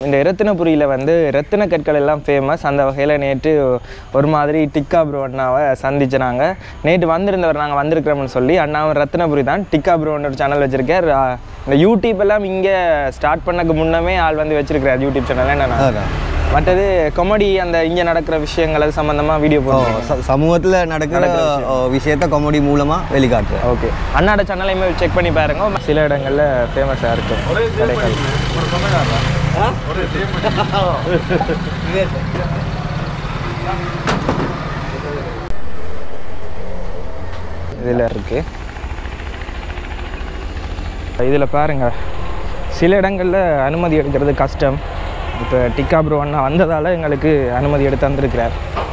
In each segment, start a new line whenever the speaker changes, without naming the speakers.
இந்த ரத்தினபுரியில் வந்து ரத்தின கற்கள் எல்லாம் ஃபேமஸ் அந்த வகையில் நேற்று ஒரு மாதிரி டிக்கா ப்ரோ அண்ணாவை சந்திச்சினாங்க நேற்று வந்திருந்தவர் நாங்கள் வந்திருக்கிறோம்னு சொல்லி அண்ணாவும் ரத்தினபுரி தான் டிக்கா ப்ரோன்னு ஒரு சேனல் வச்சிருக்கார் ஆ, இந்த யூடியூப் எல்லாம் இங்கே ஸ்டார்ட் பண்ணக்கு முன்னமே ஆள் வந்து வச்சிருக்கிறார் யூடியூப் சேனல் என்னன்னா
அதான்.
மற்றது கொமெடி அந்த இங்கே நடக்கிற விஷயங்கள் அது சம்மந்தமாக வீடியோ
ஓ,
போடுவோம்
ச- சமூகத்துல நடக்கிற ஓ, விஷயத்த காமெடி மூலமா வெளிக்காட்டுறேன்
ஓகே அண்ணாட சேனலையுமே செக் பண்ணி பாருங்க சில இடங்கள்ல ஃபேமஸாக இருக்கும் கடைகள் இதில் இருக்கு இதில் பாருங்க சில இடங்களில் அனுமதி எடுக்கிறது கஷ்டம் இப்போ டிக்கா ப்ரோ அண்ணா வந்ததால் எங்களுக்கு அனுமதி எடுத்து தந்திருக்கிறார்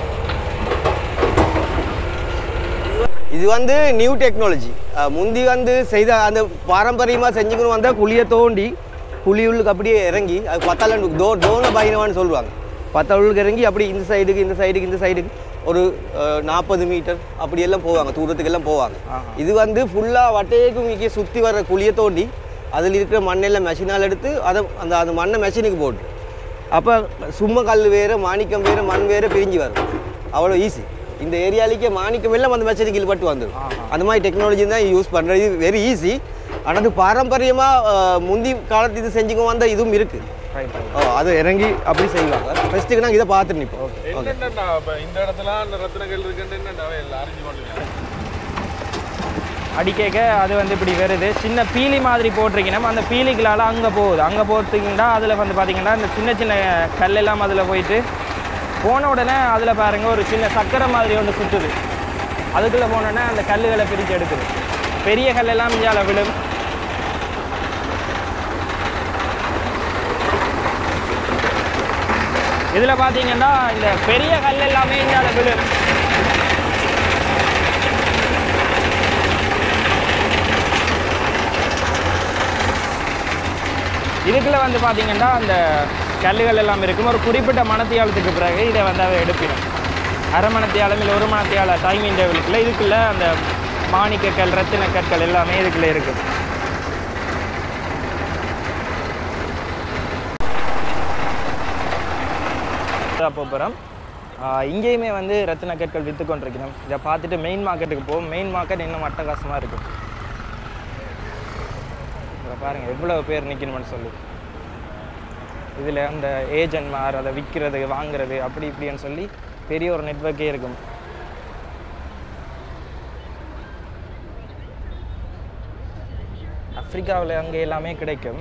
இது வந்து நியூ டெக்னாலஜி முந்தி வந்து செய்த அந்த பாரம்பரியமாக செஞ்சுக்கணும் வந்தால் குழியை தோண்டி குழி உள்ளுக்கு அப்படியே இறங்கி அது பத்தால தோ தோன பைனவான்னு சொல்லுவாங்க பத்தாள் உள்ளுக்கு இறங்கி அப்படி இந்த சைடுக்கு இந்த சைடுக்கு இந்த சைடுக்கு ஒரு நாற்பது மீட்டர் அப்படியெல்லாம் போவாங்க தூரத்துக்கெல்லாம் போவாங்க இது வந்து ஃபுல்லாக வட்டையேக்கும் இங்கே சுற்றி வர்ற குழியை தோண்டி அதில் இருக்கிற மண்ணெல்லாம் மெஷினால் எடுத்து அதை அந்த அந்த மண்ணை மெஷினுக்கு போட்டு அப்போ சும்மா கல் வேறு மாணிக்கம் வேறு மண் வேறு பிரிஞ்சு வரும் அவ்வளோ ஈஸி இந்த ஏரியாலிக்கே மாணிக்கம் எல்லாம் அந்த மெஷினுக்கு இழுபட்டு வந்துடும் அந்த மாதிரி டெக்னாலஜி தான் யூஸ் பண்ணுறது இது வெரி ஈஸி ஆனால் அது பாரம்பரியமாக முந்தி காலத்து இது செஞ்சுக்க வந்த இதுவும் இருக்குது
ரைட்
ஓ அது இறங்கி அப்படி செய்வாங்க ஃபஸ்ட்டுக்கு நாங்கள் இதை பார்த்துட்டு நிற்போம் ஓகே
என்னண்டா இப்ப இந்த இடத்துல அந்த ரத்னங்கள் இருக்குன்னு என்னண்டா எல்லாம் அறிஞ்சு பண்ணுங்க
அடிக்கேக்க அது வந்து இப்படி வருது சின்ன பீலி மாதிரி போட்டிருக்கணும் அந்த பீலிகளால் அங்கே போகுது அங்கே போகிறதுக்குண்டா அதில் வந்து பார்த்தீங்கன்னா இந்த சின்ன சின்ன கல் எல்லாம் அதில் போயிட்டு போன உடனே அதில் பாருங்க ஒரு சின்ன சக்கரை மாதிரி ஒன்று சுற்றுது அதுக்குள்ளே போனோடனே அந்த கல்லுகளை பிரித்து எடுக்குது பெரிய கல்லெல்லாம் இஞ்சால விழும் இதில் பார்த்தீங்கன்னா இந்த பெரிய கல் எல்லாமே இஞ்சால விழும் இதுக்குள்ள வந்து பார்த்தீங்கன்னா அந்த கல்லுகள் எல்லாம் இருக்கும் ஒரு குறிப்பிட்ட மணத்தியாலத்துக்கு பிறகு இதை வந்து அவ எடுப்பிடும் அரை மணத்தியாலம் இல்லை ஒரு மணத்தியால டைம் இன்டர்வலுக்குள்ள இதுக்குள்ள அந்த மாணிக்கக்கல் ரத்தின கற்கள் எல்லாமே இதுக்குள்ள இருக்கு போகிறோம் இங்கேயுமே வந்து ரத்தின கற்கள் விற்று கொண்டிருக்கிறோம் இதை பார்த்துட்டு மெயின் மார்க்கெட்டுக்கு போவோம் மெயின் மார்க்கெட் இன்னும் அட்டகாசமாக இருக்கும் இதை பாருங்க எவ்வளவு பேர் நிற்கணும்னு சொல்லி இதில் அந்த ஏஜென்ட்மார் அதை விற்கிறது வாங்குறது அப்படி இப்படின்னு சொல்லி பெரிய ஒரு நெட்வொர்க்கே இருக்கும் ஆப்பிரிக்காவில் அங்கே எல்லாமே கிடைக்கும்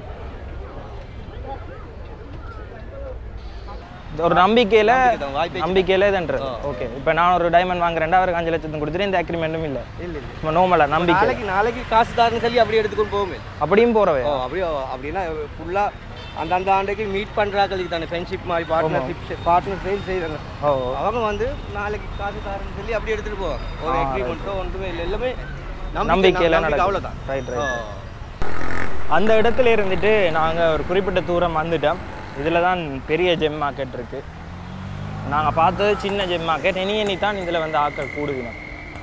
இது ஒரு நம்பிக்கையில்
நம்பிக்கைதான், வாய்ப்பே
நம்பிக்கையில் இதுன்றது ஓகே இப்போ நான் ஒரு டைமண்ட் வாங்குறேன்டா அவருக்கு அஞ்சு லட்சத்துக்கு கொடுத்துட்டு இந்த அக்ரிமெண்ட்டும் இல்லை
இல்லை இல்லை
சும்மா நோமலாக நம்பிக்கை
நாளைக்கு நாளைக்கு காசு தாருன்னு சொல்லி அப்படியே எடுத்துக்கொண்டு போவோமே
அப்படியும் போகிறவே
ஓ அப்படியே அப்படின்னா ஃபுல்லாக அந்த அந்த ஆண்டுக்கு மீட் பண்ணுறாங்களுக்கு தானே ஃப்ரெண்ட்ஷிப் மாதிரி பார்ட்னர்ஷிப் பார்ட்னர் சேல் செய்கிறாங்க
ஓ
அவங்க வந்து நாளைக்கு காசு தாரன்னு சொல்லி அப்படி எடுத்துட்டு போவாங்க ஒரு அக்ரிமெண்ட்டோ ஒன்றுமே இல்லை எல்லாமே
நம்பிக்கையில
நம்பிக்கை
நடக்கும்.
அவ்வளோதான்
Right, right. அந்த இடத்துல இருந்துட்டு நாங்கள் ஒரு குறிப்பிட்ட தூரம் வந்துட்டோம் இதில் தான் பெரிய ஜெம் மார்க்கெட் இருக்குது நாங்கள் பார்த்தது சின்ன ஜெம் மார்க்கெட் இனி இனி தான் இதில் வந்து ஆக்கள் கூடுவினோம்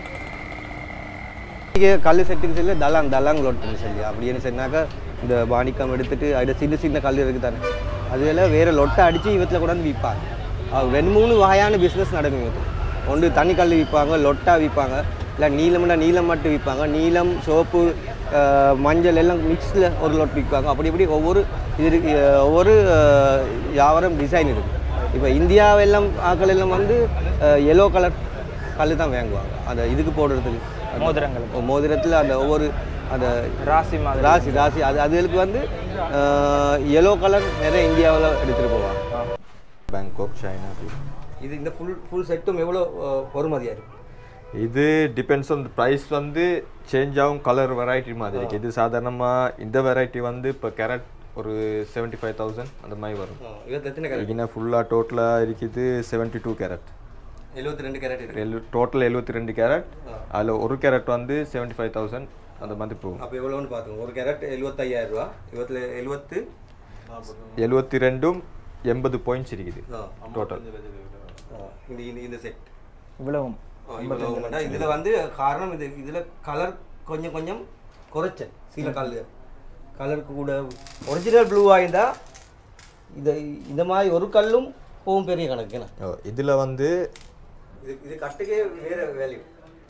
இங்கே கல் செட்டுக்கு சொல்லி தலாங் தலாங் லொட்டுன்னு சொல்லி அப்படின்னு சொன்னாக்கா இந்த பாணிக்கம் எடுத்துட்டு அதில் சின்ன சின்ன கல் இருக்குது தானே அதில் வேறு லொட்டை அடித்து இவத்தில் கொண்டாந்து விற்பாங்க அது ரெண்டு மூணு வகையான பிஸ்னஸ் நடக்கும் இவத்துல ஒன்று தண்ணி கல் விற்பாங்க லொட்டா விற்பாங்க இல்லை நீளம்னா நீளம் மட்டும் விற்பாங்க நீளம் சோப்பு அஹ், மஞ்சள் எல்லாம் மிக்ஸில் ஒரு லொட் விற்பாங்க அப்படி இப்படி ஒவ்வொரு இது இருக்கு, அஹ், ஒவ்வொரு அஹ், வியாபாரம் டிசைன் இருக்குது இப்போ இந்தியாவெல்லாம் ஆக்கள் எல்லாம் வந்து எல்லோ கலர் கல் தான் வாங்குவாங்க அந்த இதுக்கு போடுறதுக்கு
மோதிரங்களுக்கு
மோதிரத்தில் அந்த ஒவ்வொரு அந்த
ராசி மாதிரி
ராசி ராசி அது அதுகளுக்கு வந்து எல்லோ கலர் நிறைய இந்தியாவில் எடுத்துகிட்டு போவாங்க
பேங்காக் சைனா
இது இந்த ஃபுல் ஃபுல் செட்டும் எவ்வளோ பொறுமதியாக இருக்கும்
இது டிபெண்ட்ஸ் ஆன் ப்ரைஸ் வந்து சேஞ்ச் ஆகும் கலர் வெரைட்டி மாதிரி இருக்கு இது சாதாரணமாக இந்த வெரைட்டி வந்து இப்போ கேரட் ஒரு செவன்ட்டி ஃபைவ் தௌசண்ட் அந்த மாதிரி வரும்
இருபத்தி எத்தனை கேரட்
இங்கே ஃபுல்லாக டோட்டலாக இருக்குது செவன்ட்டி டூ கேரட்
எழுபத்தி ரெண்டு கேரட் இருக்கு
எழு டோட்டல் எழுபத்தி ரெண்டு கேரட் அதில் ஒரு கேரட் வந்து செவன்ட்டி ஃபைவ் தௌசண்ட் அந்த மாதிரி போகும்
அப்போ எவ்வளோன்னு பார்த்துங்க ஒரு கேரட் எழுபத்தையாயிரம் ரூபா இருபத்தில் எழுபத்து
எழுபத்தி ரெண்டும் எண்பது பாயிண்ட்ஸ் இருக்குது டோட்டல்
இந்த இந்த இந்த செட்
இவ்வளவும்
இதில் வந்து காரணம் இது இதில் கலர் கொஞ்சம் கொஞ்சம் குறைச்சல் சில கல் கலருக்கு கூட ஒரிஜினல் ப்ளூவாக இருந்தால் இதை இந்த மாதிரி ஒரு கல்லும் போகும் பெரிய கணக்கு என்ன
ஓ இதில் வந்து
இது இது கட்டுக்கே வேற வேல்யூ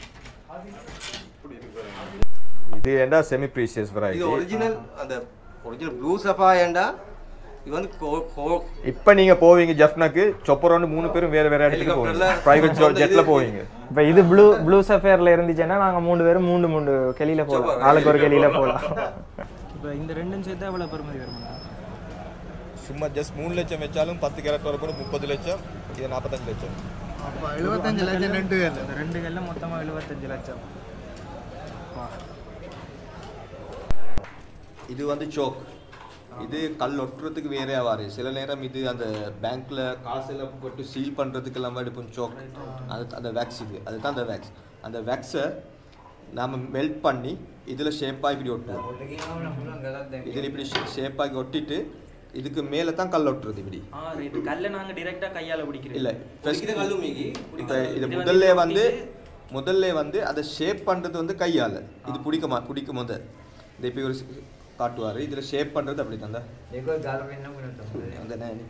இது ஏண்டா செமி ப்ரீசியஸ்
இது
வெரைட்டி
ஒரிஜினல் அந்த ஒரிஜினல் ப்ளூ சஃபாயண்டா இது வந்து கோ- கோ-
இப்போ நீங்க போவீங்க ஜெஃப்னாக்கு சொப்பரோண்டு மூணு பேரும் வேற வேற இடத்துக்கு போவீங்க
Helicopterல
பிரைவேட்
அந்த
ஜெட்ல
இது-
போவீங்க
இப்போ இது ப்ளூ ப்ளூ சஃபேரில் இருந்துச்சுன்னா நாங்கள் மூணு பேரும் மூணு மூணு கெளியில் போகலாம் ஆளுக்கு ஒரு கெளியில் போகலாம் இப்போ இந்த ரெண்டும் சேர்த்து எவ்வளோ பெருமதி வருமாண்ணா
சும்மா ஜஸ்ட் மூணு லட்சம் வச்சாலும் பத்து கேரட் வரக்கூட முப்பது லட்சம் இது நாற்பத்தஞ்சு லட்சம்
எழுபத்தஞ்சு லட்சம் ரெண்டு பேர்
இந்த ரெண்டு கல்ல மொத்தமாக எழுபத்தஞ்சு லட்சம்
இது வந்து சோக் இது கல் ஒட்டுறதுக்கு வேறே ஆவாரு சில நேரம் இது அந்த பேங்க்ல காசெல்லாம் போட்டு சீல் பண்றதுக்கெல்லாம் எடுப்போம் சோக் அது அந்த வேக்ஸ் இது அதுதான் அந்த வேக்ஸ் அந்த வேக்ஸை நாம மெல்ட் பண்ணி இதில் ஷேப்பாக இப்படி ஒட்டுவோம் இதில் இப்படி ஷேப்பாகி ஒட்டிட்டு இதுக்கு மேலே தான் கல் ஒட்டுறது இப்படி
ஆ ரைட்டு கல்லை நாங்கள் டிரெக்டாக கையால் பிடிக்கிறோம்
இல்லை
பிடிக்கிற கல்லும் மீகி
இப்போ இது முதல்ல வந்து முதல்ல வந்து அதை ஷேப் பண்ணுறது வந்து கையால் இது பிடிக்க மா பிடிக்கும் போது இந்த இப்போ ஒரு காட்டுவார் இதில் ஷேப் பண்ணுறது அப்படி தான் அந்த நான்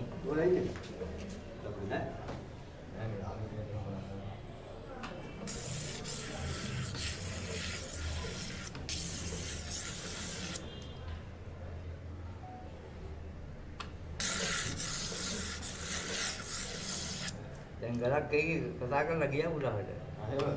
गला कई फंसा कर लग गया पूरा है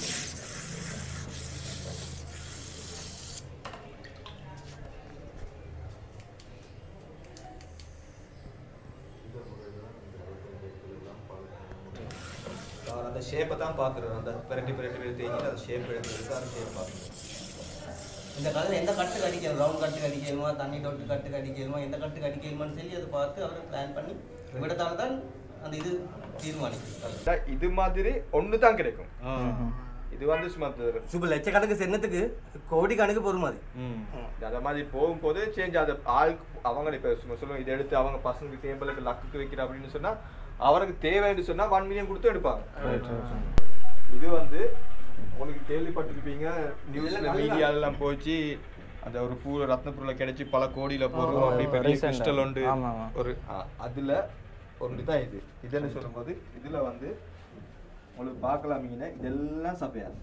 அவர் அந்த ஷேப்பை தான் பார்க்குறாரு அந்த பிரட்டி பிரட்டி பிரட்டி தேங்கி அந்த ஷேப் எடுத்துருக்கு அந்த ஷேப் பார்க்குறாரு
இந்த கல்லில் எந்த கட்டுக்கு அடிக்கணும் ரவுண்ட் கட்டுக்கு அடிக்கணுமா தண்ணி தொட்டு கட்டுக்கு அடிக்கணுமா எந்த கட்டுக்கு அடிக்கணுமான்னு சொல்லி அதை பார்த்து அவர் பிளான் பண்ணி விடத்தால் தான் அந்த இது தீர்மானிக்கும்
இது மாதிரி ஒன்று தான் கிடைக்கும் இது வந்து சும்மா தரு-
சூப்பர் லட்சக்கணக்கு சென்னத்துக்கு கோடி கணக்கு பொறும் அது
அந்த மாதிரி போகும்போது சேஞ்ச் அது ஆள் அவங்க இப்போ சும்மா சொல்லுவாங்க இதை எடுத்து அவங்க பசங்க டேபிளுக்கு லக்குக்கு வைக்கிற அப்படின்னு சொன்னா அவருக்கு தேவைன்னு சொன்னா ஒன் மில்லியன் கொடுத்து எடுப்பாங்க இது வந்து உங்களுக்கு கேள்விப்பட்டிருப்பீங்க நியூஸ்ல மீடியா எல்லாம் போச்சு அந்த ஒரு பூ ரத்னபுரில் கிடைச்சி பல கோடியில போடுறோம் அப்படி பெரிய
recent ஆ.
கிறிஸ்டல் உண்டு
ஆமா, ஆமா.
ஒரு ஆ, அதுல ஒன்று தான் இது இதுன்னு சொல்லும்போது இதுல வந்து உங்களுக்கு பார்க்கலாமீங்கன்னா இதெல்லாம் சபையார்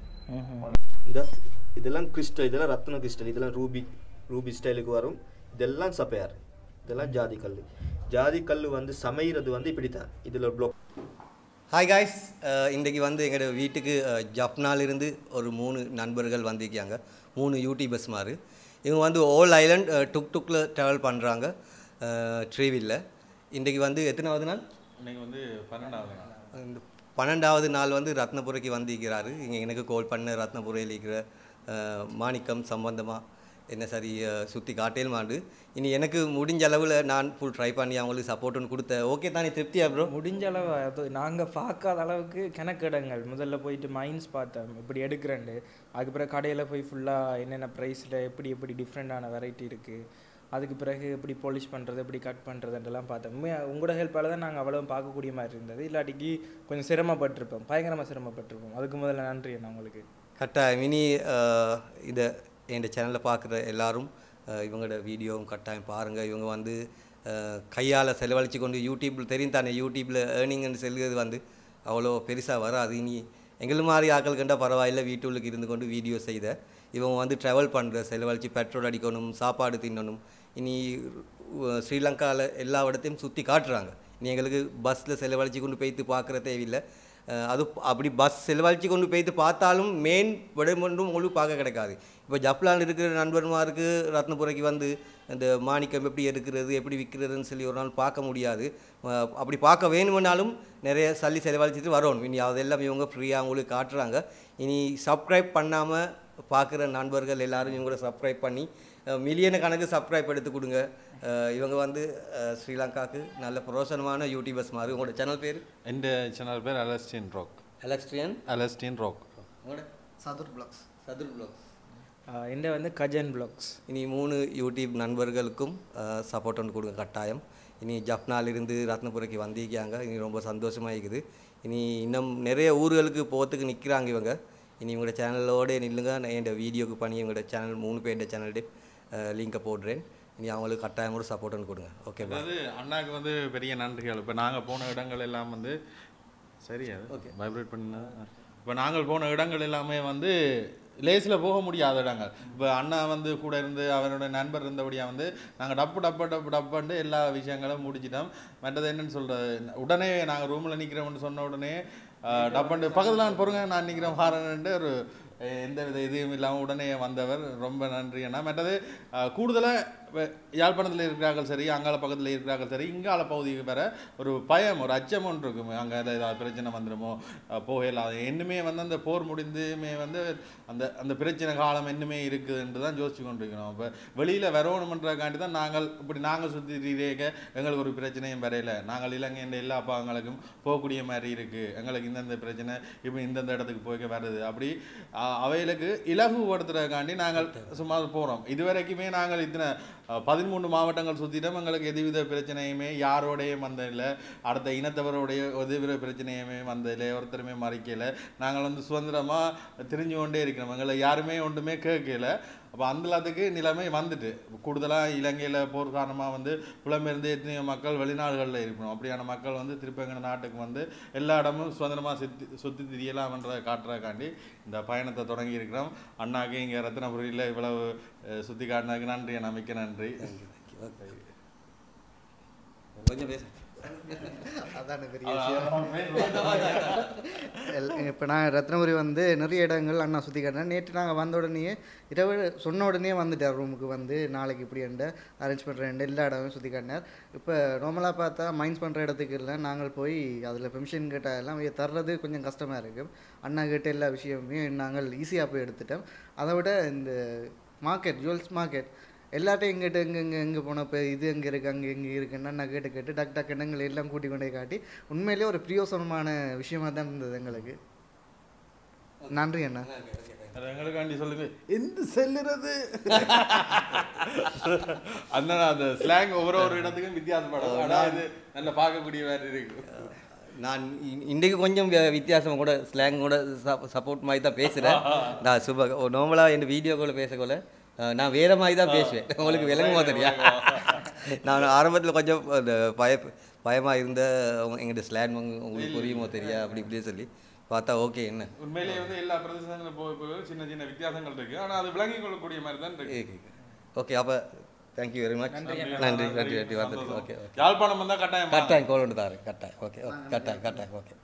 இந்த இதெல்லாம் கிறிஸ்டல் இதெல்லாம் ரத்ன கிறிஸ்டல் இதெல்லாம் ரூபி ரூபி ஸ்டைலுக்கு வரும் இதெல்லாம் சப்பையார் இதெல்லாம் ஜாதி கல் ஜாதி கல் வந்து சமைகிறது வந்து இப்படித்தான் இதில் ப்ளோ
ஹாய் காய்ஸ் இன்றைக்கி வந்து எங்களோட வீட்டுக்கு அஹ், ஜப்னாலிருந்து ஒரு மூணு நண்பர்கள் வந்திருக்காங்க மூணு யூடியூபர்ஸ் மாதிரி இவங்க வந்து ஓல் ஐலண்ட் டுக் டுக்கில் ட்ராவல் பண்ணுறாங்க ட்ரீவில்ல இன்றைக்கி வந்து எத்தனாவது நாள்
இன்னைக்கு வந்து பன்னெண்டாவது நாள்.
இந்த பன்னெண்டாவது நாள் வந்து ரத்னபுரைக்கு வந்திருக்கிறாரு இங்கே எனக்கு கால் பண்ண ரத்னபுரையில் இருக்கிற அஹ், மாணிக்கம் சம்பந்தமாக என்ன சரி சுற்றி காட்டேல் மாண்டு இனி எனக்கு முடிஞ்ச அளவில் நான் ஃபுல் ட்ரை பண்ணி அவங்களுக்கு சப்போர்ட் ஒன்று கொடுத்தேன் ஓகே தானே திருப்தியா ப்ரோ
முடிஞ்ச அளவு அது நாங்கள் பார்க்காத அளவுக்கு கணக்கிடங்கள் முதல்ல போயிட்டு மைன்ஸ் பார்த்தோம் இப்படி எடுக்கிறேன்ட்டு அதுக்கப்புறம் கடையில் போய் ஃபுல்லாக என்னென்ன ப்ரைஸில் எப்படி எப்படி டிஃப்ரெண்ட்டான வெரைட்டி இருக்குது அதுக்கு பிறகு எப்படி பாலிஷ் பண்ணுறது எப்படி கட் பண்ணுறதுன்றலாம் பார்த்தோம் உண்மையா உங்களோட ஹெல்ப்பால் தான் நாங்கள் அவ்வளோ பார்க்கக்கூடிய மாதிரி இருந்தது இல்லாட்டிக்கு கொஞ்சம் சிரமப்பட்டிருப்போம் பயங்கரமாக சிரமப்பட்டிருப்போம் அதுக்கு முதல்ல நன்றி அண்ணா உங்களுக்கு
கட்டாயம் இனி அஹ், இதை என் சேனலில் பார்க்குற எல்லாரும் அஹ், இவங்களோட வீடியோவும் கட்டாயம் பாருங்கள் இவங்க வந்து கையால் செலவழித்து கொண்டு யூடியூப்பில் தெரியும் தானே யூடியூப்பில் ஏர்னிங்னு செல்கிறது வந்து அவ்வளோ பெருசாக வராது இனி எங்கள் மாதிரி ஆக்கள் கண்டா பரவாயில்ல வீட்டுள்ளுக்கு இருந்து கொண்டு வீடியோ செய்த இவங்க வந்து ட்ராவல் பண்ணுற செலவழித்து பெட்ரோல் அடிக்கணும் சாப்பாடு தின்னணும் இனி உ- ஸ்ரீலங்காவில் எல்லா இடத்தையும் சுற்றி காட்டுறாங்க இனி எங்களுக்கு பஸ்ஸில் செலவழித்து கொண்டு போய்த்து பார்க்குற தேவையில்லை அஹ் அது ப- அப்படி பஸ் செலவழித்து கொண்டு போய்த்து பார்த்தாலும் மெயின் விடம் ஒன்றும் உங்களுக்கு பார்க்க கிடைக்காது இப்போ ஜப்லான் இருக்கிற நண்பர்மாருக்கு ரத்னபுரைக்கு வந்து இந்த மாணிக்கம் எப்படி எடுக்கிறது எப்படி விற்கிறதுன்னு சொல்லி ஒரு நாள் பார்க்க முடியாது அஹ் அப்படி பார்க்க வேணுமென்னாலும் நிறைய சல்லி செலவழிச்சிட்டு வரணும் இனி அதெல்லாம் இவங்க ஃப்ரீயாக உங்களுக்கு காட்டுறாங்க இனி சப்ஸ்கிரைப் பண்ணாமல் பார்க்குற நண்பர்கள் எல்லாரும் இவங்கள சப்ஸ்கிரைப் பண்ணி மில்லியனு கணக்கு சப்ஸ்கிரைப் எடுத்து கொடுங்க அஹ் இவங்க வந்து அஹ் ஸ்ரீலங்காவுக்கு நல்ல புரோசனமான யூடியூபர்ஸ் மாதிரி உங்களோட சேனல் பேர்
எந்த சேனல் பேர் அலஸ்டின் ராக்
அலெக்ஸ்ட்ரியன்
அலஸ்டின் ராக்
உங்களோட சதுர் பிளாக்ஸ் சதுர் பிளாக்ஸ்
இந்த வந்து கஜன் பிளாக்ஸ்
இனி மூணு யூடியூப் நண்பர்களுக்கும் சப்போர்ட் ஒன்று கொடுங்க கட்டாயம் இனி ஜப்னாலிருந்து ரத்னபுரைக்கு வந்திருக்காங்க இனி ரொம்ப சந்தோஷமாக இருக்குது இனி இன்னும் நிறைய ஊர்களுக்கு போகிறதுக்கு நிற்கிறாங்க இவங்க இனி இவங்களோட சேனலோட நில்லுங்க நான் என் வீடியோக்கு பண்ணி இவங்களோட சேனல் மூணு பேருடைய சேனல்டே லிங்கை போடுறேன் இனி அவங்களுக்கு கட்டாயம் கூட சப்போர்ட் கொடுங்க ஓகே
அதாவது அண்ணாக்கு வந்து பெரிய நன்றிகள் இப்போ நாங்கள் போன இடங்கள் எல்லாம் வந்து சரி அது வைப்ரேட் பண்ணா இப்போ நாங்கள் போன இடங்கள் எல்லாமே வந்து லேஸில் போக முடியாத இடங்கள் இப்போ அண்ணா வந்து கூட இருந்து அவரோட நண்பர் இருந்தபடியாக வந்து நாங்கள் டப்பு டப்பு டப்பு டப்புன்ட்டு எல்லா விஷயங்களும் முடிச்சிட்டோம் மற்றது என்னன்னு சொல்கிறது உடனே நாங்கள் ரூமில் நிற்கிறோம்னு சொன்ன உடனே அஹ், டப்புன்ட்டு பக்கத்தில் பொறுங்க நான் நிற்கிறேன் ஹாரன்ட்டு ஒரு அஹ், எந்த வித இதுவும் இல்லாமல் உடனே வந்தவர் ரொம்ப நன்றி அண்ணா மற்றது கூடுதலாக யாழ்ப்பாணத்தில் இருக்கிறார்கள் சரி அங்கால பக்கத்தில் இருக்கிறார்கள் சரி இங்கால பகுதிக்கு வர ஒரு பயம் ஒரு அச்சம் ஒன்று இருக்கும் அங்கே ஏதாவது பிரச்சனை வந்துடுமோ அஹ் போகல அது இன்னுமே வந்து அந்த போர் முடிந்துமே வந்து அந்த அந்த பிரச்சனை காலம் இன்னுமே இருக்குதுன்னு தான் யோசிச்சு கொண்டிருக்கிறோம் இப்போ வெளியில் வரணுமன்றக்காண்டி தான் நாங்கள் இப்படி நாங்கள் சுற்றி இருக்க எங்களுக்கு ஒரு பிரச்சனையும் வரையில நாங்கள் இலங்கையின் எல்லா பாகங்களுக்கும் போகக்கூடிய மாதிரி இருக்குது எங்களுக்கு இந்தந்த பிரச்சனை இப்போ இந்தந்த இடத்துக்கு போய்க்க வருது அப்படி அஹ், அவைகளுக்கு இலகுபடுத்துறதுக்காண்டி நாங்கள் சும்மா போகிறோம் இதுவரைக்குமே நாங்கள் இத்தனை அஹ், பதிமூணு மாவட்டங்கள் சுற்றிட்டோம் எங்களுக்கு எதுவித பிரச்சனையுமே யாரோடையும் வந்ததில்லை அடுத்த இனத்தவரோடைய எதுவித பிரச்சனையுமே வந்ததில்லை ஒருத்தருமே மறைக்கல நாங்கள் வந்து சுதந்திரமாக தெரிஞ்சு கொண்டே இருக்கிறோம் எங்களை யாருமே ஒன்றுமே கேட்கல அப்போ அந்த எல்லாத்துக்கு நிலைமை வந்துட்டு கூடுதலாக இலங்கையில் போர் காரணமாக வந்து புலம்பெயர்ந்து எத்தனையோ மக்கள் வெளிநாடுகளில் இருக்கணும் அப்படியான மக்கள் வந்து திருப்பி எங்கள் நாட்டுக்கு வந்து எல்லா இடமும் சுதந்திரமாக சுற்றி சுற்றி திரியலாம்ன்றதை காட்டுறதுக்காண்டி இந்த பயணத்தை தொடங்கி இருக்கிறோம் அண்ணாக்கு இங்கே ரத்னபுரியில் இவ்வளவு அஹ், சுற்றி காட்டினதுக்கு நன்றி அண்ணா மிக்க நன்றி
கொஞ்சம் பேச
அதான பெரிய இப்போ நான் ரத்னபுரி வந்து நிறைய இடங்கள் அண்ணா சுற்றி காட்டினேன் நேற்று நாங்கள் வந்த உடனேயே இரவு சொன்ன உடனே வந்துட்டார் ரூமுக்கு வந்து நாளைக்கு இப்படி எண்ட அரேஞ்ச் பண்ணுறேன் எல்லா இடமும் சுற்றி காட்டினார் இப்போ நார்மலாக பார்த்தா மைன்ஸ் பண்ணுற இடத்துக்கு இல்லை நாங்கள் போய் அதில் பெர்மிஷன் கேட்ட எல்லாம் இதை தர்றது கொஞ்சம் கஷ்டமாக இருக்குது அண்ணா கேட்ட எல்லா விஷயமுமே நாங்கள் ஈஸியாக போய் எடுத்துட்டோம் அதை விட இந்த மார்க்கெட் ஜுவல்ஸ் மார்க்கெட் எல்லாட்டையும் எங்கிட்ட எங்கே எங்கே எங்கே போனப்போ இது எங்கே இருக்குது அங்கே எங்கே இருக்குன்னு நான் கேட்டு கேட்டு டக் டக் எண்ணங்களை எல்லாம் கூட்டி கொண்டே காட்டி உண்மையிலேயே ஒரு பிரியோசனமான விஷயமா தான் இருந்தது எங்களுக்கு நன்றி அண்ணா
அது எங்களுக்காண்டி சொல்லுங்க எந்த செல்லுறது அந்த அந்த ஸ்லாங் ஒவ்வொரு ஒரு இடத்துக்கும் வித்தியாசப்படும் ஆனா இது நல்ல பார்க்கக்கூடிய மாதிரி இருக்கு
நான் இ- இன்றைக்கு கொஞ்சம் வி- வித்தியாசம் கூட ஸ்லாங் கூட சப்போர்ட் மாதிரி தான் பேசுகிறேன் நான் சுப நார்மலாக என் வீடியோ கூட பேசக்கொள்ள அஹ், நான் வேற மாதிரி தான் பேசுவேன் உங்களுக்கு விளங்குமா தெரியா நான் ஆரம்பத்தில் கொஞ்சம் அந்த பய பயமாக இருந்த எங்கிட்ட ஸ்லாங் உங்களுக்கு புரியுமோ தெரியா அப்படி இப்படியே சொல்லி பார்த்தா ஓகே என்ன
உண்மையிலேயே வந்து எல்லா பிரதேசங்களும் போய் போய் சின்ன சின்ன வித்தியாசங்கள் இருக்கு ஆனா அது விளங்கிக் கொள்ளக்கூடிய மாதிரி தான் இருக்கு
ஓகே அப்போ தேங்க்யூ வெரி மச் நன்றி நன்றி நன்றி வந்துட்டு ஓகே ஓகே
யாழ்ப்பாணம் வந்தா கட்டாயம்
கட்டாயம் கோல் ஒன்று தாரு கட்டாயம் ஓகே ஓகே கட்டாயம் கட்டாயம் ஓகே